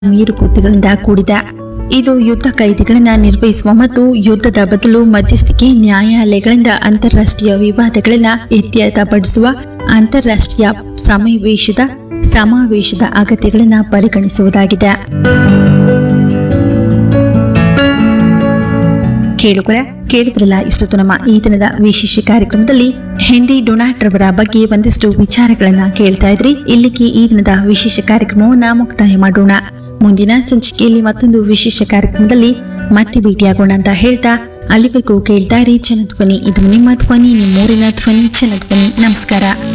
ಮೀರುಕೃತಿಗಳಿಂದ ಕೂಡಿದೆ ಇದು ಯುದ್ಧ ಕೈದಿಗಳನ್ನ ನಿರ್ವಹಿಸುವ ಮತ್ತು ಯುದ್ಧದ ಬದಲು ಮಧ್ಯಸ್ಥಿಕೆ ನ್ಯಾಯಾಲಯಗಳಿಂದ ಅಂತಾರಾಷ್ಟ್ರೀಯ ವಿವಾದಗಳನ್ನ ಇತ್ಯರ್ಥಪಡಿಸುವ ಅಂತಾರಾಷ್ಟ್ರೀಯ ಸಮಾವೇಶದ ಸಮಾವೇಶದ ಅಗತ್ಯಗಳನ್ನ ಪರಿಗಣಿಸುವುದಾಗಿದೆ ಕೇಳುಗರ ಕೇಳಿದ್ರಲ್ಲ ಇಷ್ಟೊತ್ತು ನಮ್ಮ ಈ ದಿನದ ವಿಶೇಷ ಕಾರ್ಯಕ್ರಮದಲ್ಲಿ ಹೆನ್ರಿ ಡೊನಾಲ್ಡ್ ರವರ ಬಗ್ಗೆ ಒಂದಿಷ್ಟು ವಿಚಾರಗಳನ್ನ ಕೇಳ್ತಾ ಇದ್ರಿ ಇಲ್ಲಿಗೆ ಈ ದಿನದ ವಿಶೇಷ ಕಾರ್ಯಕ್ರಮವನ್ನ ಮುಕ್ತಾಯ ಮಾಡೋಣ ಮುಂದಿನ ಸಂಚಿಕೆಯಲ್ಲಿ ಮತ್ತೊಂದು ವಿಶೇಷ ಕಾರ್ಯಕ್ರಮದಲ್ಲಿ ಮತ್ತೆ ಭೇಟಿಯಾಗೋಣ ಅಂತ ಹೇಳ್ತಾ ಅಲ್ಲಿವರೆಗೂ ಕೇಳ್ತಾ ಇರಿ ಜನಧ್ವನಿ ಇದು ನಿಮ್ಮ ಧ್ವನಿ ನಿಮ್ಮೂರಿನ ಧ್ವನಿ ಜನಧ್ವನಿ ನಮಸ್ಕಾರ